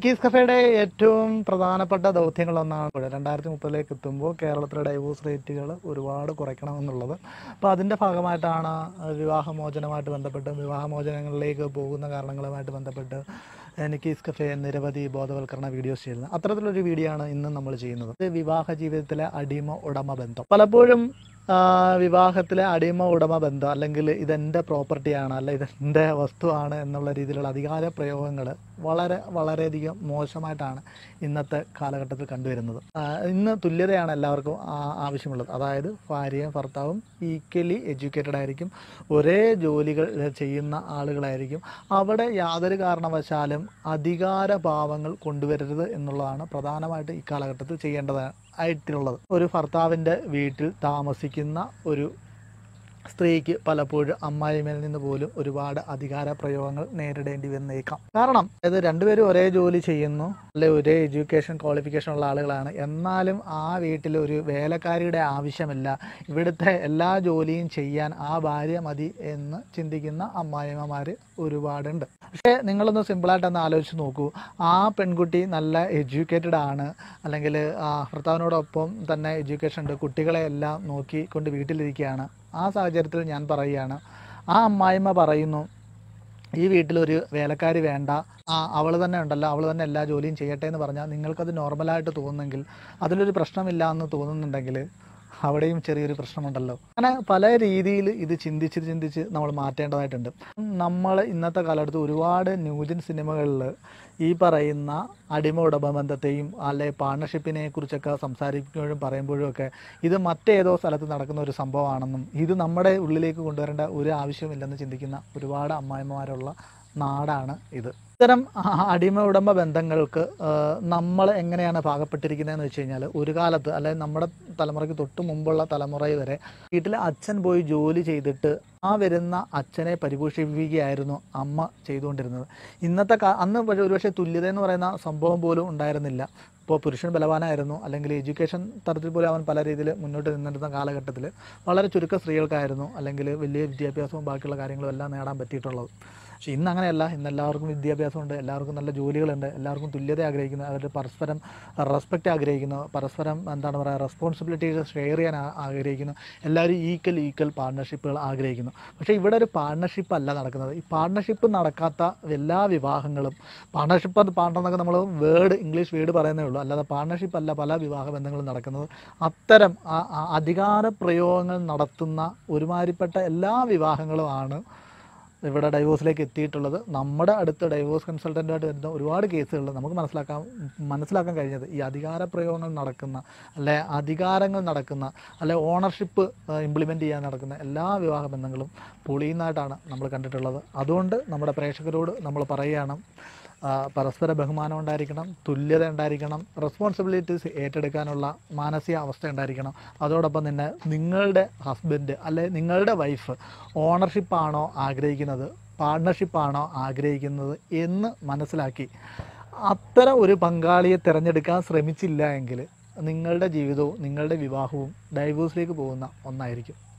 Nikki's കഫേയുടെ ഏറ്റവും പ്രധാനപ്പെട്ട ദൗത്യങ്ങളൊന്നാണ് ഇവിടെ രണ്ടായിരത്തി മുപ്പതിലേക്ക് എത്തുമ്പോൾ കേരളത്തിലെ ഡൈവോഴ്സ് റേറ്റുകൾ ഒരുപാട് കുറയ്ക്കണമെന്നുള്ളത് അപ്പോൾ അതിൻ്റെ ഭാഗമായിട്ടാണ് വിവാഹമോചനമായിട്ട് ബന്ധപ്പെട്ട് വിവാഹമോചനങ്ങളിലേക്ക് പോകുന്ന കാരണങ്ങളുമായിട്ട് ബന്ധപ്പെട്ട് നിക്കീസ് കഫേ നിരവധി ബോധവൽക്കരണ വീഡിയോസ് ചെയ്യുന്നത് അത്തരത്തിലൊരു വീഡിയോ ആണ് ഇന്ന് നമ്മൾ ചെയ്യുന്നത് ഇത് വിവാഹ ജീവിതത്തിലെ അടിമ ഉടമ ബന്ധം പലപ്പോഴും ആ, വിവാഹത്തിലെ അടിമ ഉടമ ബന്ധം അല്ലെങ്കിൽ ഇതെൻ്റെ പ്രോപ്പർട്ടിയാണ് അല്ല ഇതെൻ്റെ വസ്തുവാണ് എന്നുള്ള രീതിയിലുള്ള അധികാര പ്രയോഗങ്ങൾ വളരെ വളരെയധികം മോശമായിട്ടാണ് ഇന്നത്തെ കാലഘട്ടത്തിൽ കണ്ടുവരുന്നത് ആ, ഇന്ന് തുല്യതയാണ് എല്ലാവർക്കും ആ- ആവശ്യമുള്ളത് അതായത് ഭാര്യയും ഭർത്താവും ഈക്വലി എഡ്യൂക്കേറ്റഡ് ആയിരിക്കും ഒരേ ജോലികൾ ചെയ്യുന്ന ആളുകളായിരിക്കും അവിടെ യാതൊരു കാരണവശാലും അധികാര ഭാവങ്ങൾ കൊണ്ടുവരരുത് എന്നുള്ളതാണ് പ്രധാനമായിട്ട് ഈ കാലഘട്ടത്തിൽ ചെയ്യേണ്ടത് ആയിട്ടുള്ളത് ഒരു ഭർത്താവിൻ്റെ വീട്ടിൽ താമസിക്കുന്ന ഒരു സ്ത്രീക്ക് പലപ്പോഴും അമ്മായിമേൽ നിന്ന് പോലും ഒരുപാട് അധികാര പ്രയോഗങ്ങൾ നേരിടേണ്ടി വന്നേക്കാം കാരണം ഇത് രണ്ടുപേരും ഒരേ ജോലി ചെയ്യുന്നു അല്ലെ ഒരേ എഡ്യൂക്കേഷൻ ക്വാളിഫിക്കേഷൻ ഉള്ള ആളുകളാണ് എന്നാലും ആ വീട്ടിൽ ഒരു വേലക്കാരിയുടെ ആവശ്യമില്ല ഇവിടുത്തെ എല്ലാ ജോലിയും ചെയ്യാൻ ആ ഭാര്യ മതി എന്ന് ചിന്തിക്കുന്ന അമ്മായിമ്മമാർ ഒരുപാടുണ്ട് പക്ഷേ നിങ്ങളൊന്ന് സിമ്പിളായിട്ട് ഒന്ന് ആലോചിച്ച് നോക്കൂ ആ പെൺകുട്ടി നല്ല എഡ്യൂക്കേറ്റഡ് ആണ് അല്ലെങ്കിൽ ആ ഭർത്താവിനോടൊപ്പം തന്നെ എഡ്യൂക്കേഷൻ ഉണ്ട് കുട്ടികളെ എല്ലാം നോക്കിക്കൊണ്ട് വീട്ടിലിരിക്കുകയാണ് ആ സാഹചര്യത്തിൽ ഞാൻ പറയുകയാണ് ആ അമ്മായിമ്മ പറയുന്നു ഈ വീട്ടിലൊരു വേലക്കാരി വേണ്ട ആ അവൾ തന്നെ ഉണ്ടല്ലോ അവൾ തന്നെ എല്ലാ ജോലിയും ചെയ്യട്ടെ എന്ന് പറഞ്ഞാൽ നിങ്ങൾക്കത് നോർമലായിട്ട് തോന്നുന്നെങ്കിൽ അതിലൊരു പ്രശ്നമില്ല എന്ന് തോന്നുന്നുണ്ടെങ്കിൽ അവിടെയും ചെറിയൊരു പ്രശ്നമുണ്ടല്ലോ അങ്ങനെ പല രീതിയിൽ ഇത് ചിന്തിച്ച് ചിന്തിച്ച് നമ്മൾ മാറ്റേണ്ടതായിട്ടുണ്ട് നമ്മൾ ഇന്നത്തെ കാലഘട്ടത്ത് ഒരുപാട് ന്യൂജൻ സിനിമകളിൽ ഈ പറയുന്ന അടിമ ഉടമ ബന്ധത്തെയും അല്ലെ പാർട്ണർഷിപ്പിനെ കുറിച്ചൊക്കെ സംസാരിക്കുമ്പോഴും പറയുമ്പോഴും ഒക്കെ ഇത് മറ്റേതോ സ്ഥലത്ത് നടക്കുന്ന ഒരു സംഭവമാണെന്നും ഇത് നമ്മുടെ ഉള്ളിലേക്ക് കൊണ്ടുവരേണ്ട ഒരു ആവശ്യമില്ലെന്ന് ചിന്തിക്കുന്ന ഒരുപാട് അമ്മായിമാരുള്ള നാടാണ് ഇത് ഇത്തരം ആ- അടിമ ഉടമ ബന്ധങ്ങൾക്ക് നമ്മൾ എങ്ങനെയാണ് പാകപ്പെട്ടിരിക്കുന്നതെന്ന് വെച്ച് കഴിഞ്ഞാൽ ഒരു കാലത്ത് അല്ലെങ്കിൽ നമ്മുടെ തലമുറയ്ക്ക് തൊട്ട് മുമ്പുള്ള തലമുറ വരെ വീട്ടിൽ അച്ഛൻ പോയി ജോലി ചെയ്തിട്ട് ആ വരുന്ന അച്ഛനെ പരിപോഷിപ്പിക്കുകയായിരുന്നു അമ്മ ചെയ്തുകൊണ്ടിരുന്നത് ഇന്നത്തെ കാ അന്ന് ഒരു- ഒരുപക്ഷെ തുല്യത എന്ന് പറയുന്ന സംഭവം പോലും ഉണ്ടായിരുന്നില്ല ഇപ്പോൾ പുരുഷൻ ബലവാനായിരുന്നു അല്ലെങ്കിൽ എഡ്യൂക്കേഷൻ തരത്തിൽ പോലും അവൻ പല രീതിയിൽ മുന്നോട്ട് നിന്നിരുന്ന കാലഘട്ടത്തിൽ വളരെ ചുരുക്കം സ്ത്രീകൾക്കായിരുന്നു അല്ലെങ്കിൽ വലിയ വിദ്യാഭ്യാസവും ബാക്കിയുള്ള കാര്യങ്ങളും എല്ലാം നേടാൻ പറ്റിയിട്ടുള്ളത് പക്ഷേ ഇന്ന് അങ്ങനെയല്ല ഇന്ന് എല്ലാവർക്കും വിദ്യാഭ്യാസമുണ്ട് എല്ലാവർക്കും നല്ല ജോലികളുണ്ട് എല്ലാവർക്കും തുല്യത ആഗ്രഹിക്കുന്നു അവർ പരസ്പരം റെസ്പെക്റ്റ് ആഗ്രഹിക്കുന്നു പരസ്പരം എന്താണ് പറയുക റെസ്പോൺസിബിലിറ്റീസ് ഷെയർ ചെയ്യാൻ ആ- ആഗ്രഹിക്കുന്നു എല്ലാവരും ഈക്വൽ ഈക്വൽ പാർട്ണർഷിപ്പുകൾ ആഗ്രഹിക്കുന്നു പക്ഷേ ഇവിടെ ഒരു പാർട്ണർഷിപ്പ് അല്ല നടക്കുന്നത് ഈ പാർട്ണർഷിപ്പ് നടക്കാത്ത എല്ലാ വിവാഹങ്ങളും പാർട്ണർഷിപ്പ് പാർട്ണർ എന്നൊക്കെ നമ്മൾ വേർഡ് ഇംഗ്ലീഷ് വേർഡ് പറയുന്നേ ഉള്ളൂ അല്ലാതെ പാർട്ണർഷിപ്പ് അല്ല പല വിവാഹ ബന്ധങ്ങളും നടക്കുന്നത് അത്തരം ആ- ആ അധികാര പ്രയോഗങ്ങൾ നടത്തുന്ന ഒരുമാതിരിപ്പെട്ട എല്ലാ വിവാഹങ്ങളുമാണ് ഇവിടെ ഡൈവോഴ്സിലേക്ക് എത്തിയിട്ടുള്ളത് നമ്മുടെ അടുത്ത് ഡൈവോഴ്സ് കൺസൾട്ടൻ്റായിട്ട് വരുന്ന ഒരുപാട് കേസുകളിൽ നമുക്ക് മനസ്സിലാക്കാൻ മനസ്സിലാക്കാൻ കഴിഞ്ഞത് ഈ അധികാര പ്രയോഗങ്ങൾ നടക്കുന്ന അല്ലെ അധികാരങ്ങൾ നടക്കുന്ന അല്ലെ ഓണർഷിപ്പ് ഇംപ്ലിമെൻ്റ് ചെയ്യാൻ നടക്കുന്ന എല്ലാ വിവാഹ ബന്ധങ്ങളും പൊളിയുന്നതായിട്ടാണ് നമ്മൾ കണ്ടിട്ടുള്ളത് അതുകൊണ്ട് നമ്മുടെ പ്രേക്ഷകരോട് നമ്മൾ പറയുകയാണ് ആ, പരസ്പര ബഹുമാനം ഉണ്ടായിരിക്കണം തുല്യത ഉണ്ടായിരിക്കണം റെസ്പോൺസിബിലിറ്റീസ് ഏറ്റെടുക്കാനുള്ള മാനസിക അവസ്ഥ ഉണ്ടായിരിക്കണം അതോടൊപ്പം തന്നെ നിങ്ങളുടെ ഹസ്ബൻഡ് അല്ലെ നിങ്ങളുടെ വൈഫ് ഓണർഷിപ്പാണോ ആഗ്രഹിക്കുന്നത് പാർട്ണർഷിപ്പാണോ ആഗ്രഹിക്കുന്നത് എന്ന് മനസ്സിലാക്കി അത്തരം ഒരു പങ്കാളിയെ തിരഞ്ഞെടുക്കാൻ ശ്രമിച്ചില്ല എങ്കിൽ നിങ്ങളുടെ ജീവിതവും നിങ്ങളുടെ വിവാഹവും ഡൈവോഴ്സിലേക്ക് പോകുന്ന ഒന്നായിരിക്കും